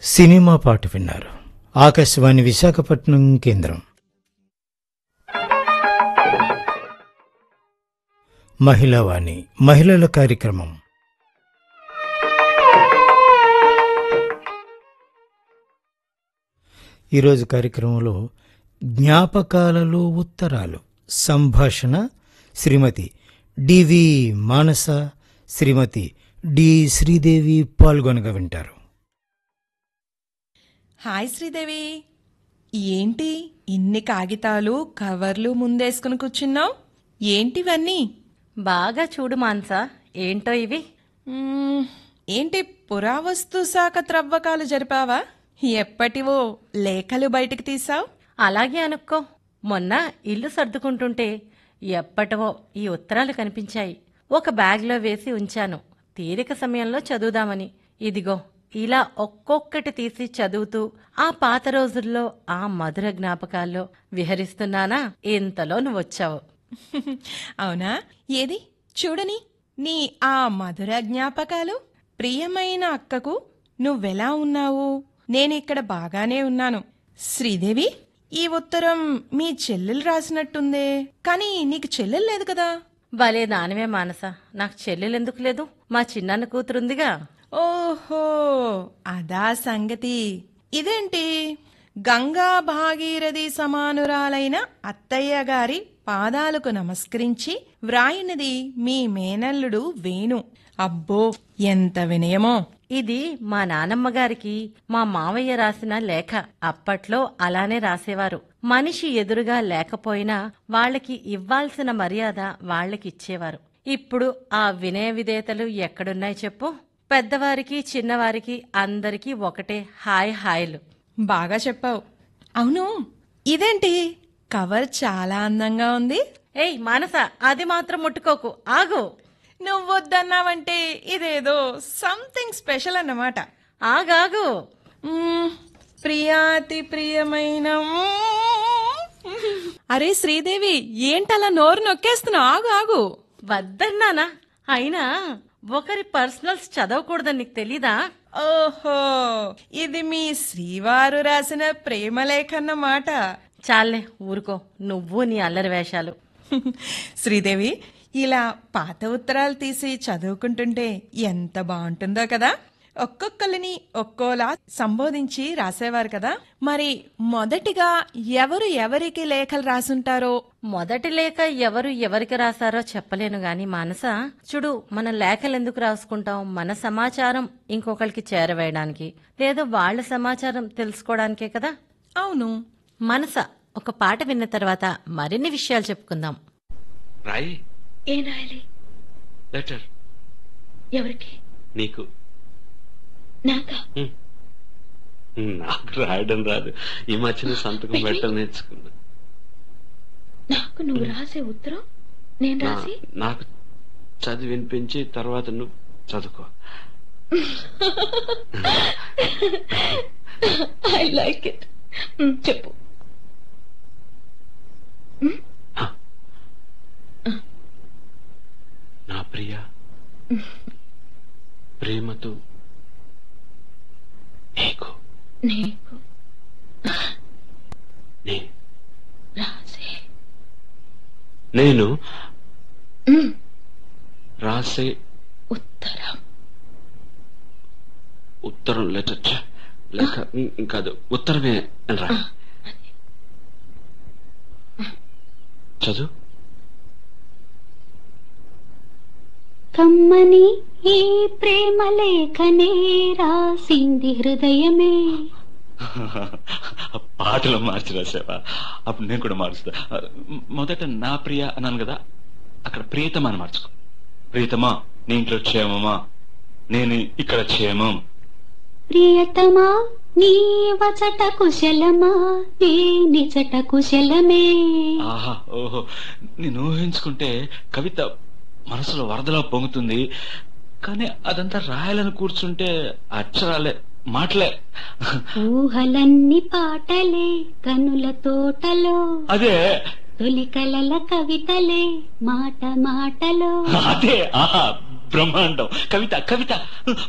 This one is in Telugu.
సినిమా పాట విన్నారు ఆకాశవాణి విశాఖపట్నం కేంద్రం మహిళావాణి మహిళల కార్యక్రమం ఈరోజు కార్యక్రమంలో జ్ఞాపకాలలో ఉత్తరాలు సంభాషణ శ్రీమతి డివి మానస శ్రీమతి డి శ్రీదేవి పాల్గొనగా వింటారు హాయ్ శ్రీదేవి ఏంటి ఇన్ని కాగితాలు కవర్లు ముందేసుకుని కూర్చున్నావు ఏంటివన్నీ బాగా చూడు మాన్సా ఏంటో ఇవి మ్మ్, ఏంటి పురావస్తు శాఖ త్రవ్వకాలు జరిపావా ఎప్పటివో లేఖలు బయటికి తీసావు అలాగే అనుకో మొన్న ఇల్లు సర్దుకుంటుంటే ఎప్పటివో ఈ ఉత్తరాలు కనిపించాయి ఒక బ్యాగ్లో వేసి ఉంచాను తీరిక సమయంలో చదువుదామని ఇదిగో ఇలా ఒక్కొక్కటి తీసి చదువుతూ ఆ పాత రోజుల్లో ఆ మధుర జ్ఞాపకాల్లో విహరిస్తున్నానా ఇంతలో నువ్వొచ్చావు అవునా ఏది చూడని నీ ఆ మధుర జ్ఞాపకాలు ప్రియమైన అక్కకు నువ్వెలా ఉన్నావు నేనిక్కడ బాగానే ఉన్నాను శ్రీదేవి ఈ ఉత్తరం మీ చెల్లెలు రాసినట్టుందే కానీ నీకు చెల్లెలు లేదు కదా భలే దానివే మానస నాకు చెల్లెలెందుకు లేదు మా చిన్నాన్న కూతురుందిగా ఓహో అదా సంగతి ఇదేంటి గంగా భాగీరథి సమానురాలైన అత్తయ్య గారి పాదాలకు నమస్కరించి వ్రాయినది మీ మేనల్లుడు వేణు అబ్బో ఎంత వినయమో ఇది మా నానమ్మ గారికి మా మావయ్య రాసిన లేఖ అప్పట్లో అలానే రాసేవారు మనిషి ఎదురుగా లేకపోయినా వాళ్ళకి ఇవ్వాల్సిన మర్యాద వాళ్ళకిచ్చేవారు ఇప్పుడు ఆ వినయ విధేయతలు ఎక్కడున్నాయి చెప్పు పెద్దవారికి చిన్నవారికి అందరికీ ఒకటే హాయ్ హాయ్లు బాగా చెప్పావు అవును ఇదేంటి కవర్ చాలా అందంగా ఉంది ఏయ్ మానస అది మాత్రం ముట్టుకోకు ఆగు నువ్వొద్దన్నావంటే ఇదేదో సంథింగ్ స్పెషల్ అన్నమాట ఆగాగు మ్మ్. ప్రియాతి ప్రియమైన అరే శ్రీదేవి ఏంటలా నోరు నొక్కేస్తున్నావు ఆగు ఆగు వద్దన్నానా అయినా ఒకరి పర్సనల్స్ చదవకూడదని నీకు తెలీదా ఓహో ఇది మీ శ్రీవారు రాసిన ప్రేమలేఖ అన్నమాట చాలే ఊరుకో నువ్వు నీ అల్లరి వేషాలు శ్రీదేవి ఇలా పాత ఉత్తరాలు తీసి చదువుకుంటుంటే ఎంత బాగుంటుందో కదా ఒక్కొక్కరిని ఒక్కోలా సంబోధించి రాసేవారు కదా మరి మొదటిగా ఎవరు ఎవరికి లేఖలు రాసుంటారో మొదటి లేఖ ఎవరు ఎవరికి రాశారో చెప్పలేను గాని మానస చూడు మన లేఖలు ఎందుకు రాసుకుంటాం మన సమాచారం ఇంకొకరికి చేరవేయడానికి లేదా వాళ్ళ సమాచారం తెలుసుకోవడానికే కదా అవును మనస ఒక పాట విన్న తర్వాత మరిన్ని విషయాలు చెప్పుకుందాం రాయి ఏం రాయాలి లెటర్ ఎవరికి నీకు నాకా నాకు రాయడం రాదు ఈ మధ్యన సంతకం పెట్టడం నేర్చుకున్నా నాకు నువ్వు రాసే ఉత్తరం నేను నా- రాసి నాకు చదివి వినిపించి తర్వాత నువ్వు చదువుకో ఐ లైక్ ఇట్ చెప్పు నా ప్రియ ప్రేమతో నీకు నీకు నే- రాసే నేను మ్, రాసే ఉత్తరం ఉత్తరం లెటర్ ఛ, లేక ఉమ్, కాదు ఉత్తరమే అని రా చదువు కమ్మని ఈ ప్రేమ లేఖనే రాసింది హృదయమే పాటలు మార్చి రాసావా అప్పుడు నేను కూడా మారుస్తా మొదట నా ప్రియ అన్నాను కదా అక్కడ ప్రియతమా అని మార్చుకో ప్రియతమా నీ ఇంట్లో క్షేమమా నేను ఇక్కడ క్షేమం ప్రియతమా నీ వచట కుశలమా నీ నిజట కుశలమే ఆహా ఓహో నేను ఊహించుకుంటే కవిత మనసులో వరదలా పొంగుతుంది కానీ అదంతా రాయాలని కూర్చుంటే అక్షరాలే మాటలే ఊహలన్నీ పాటలే కనుల తోటలో అదే తొలి కలల కవితలే మాట మాటలో అదే ఆహా బ్రహ్మాండం కవిత కవిత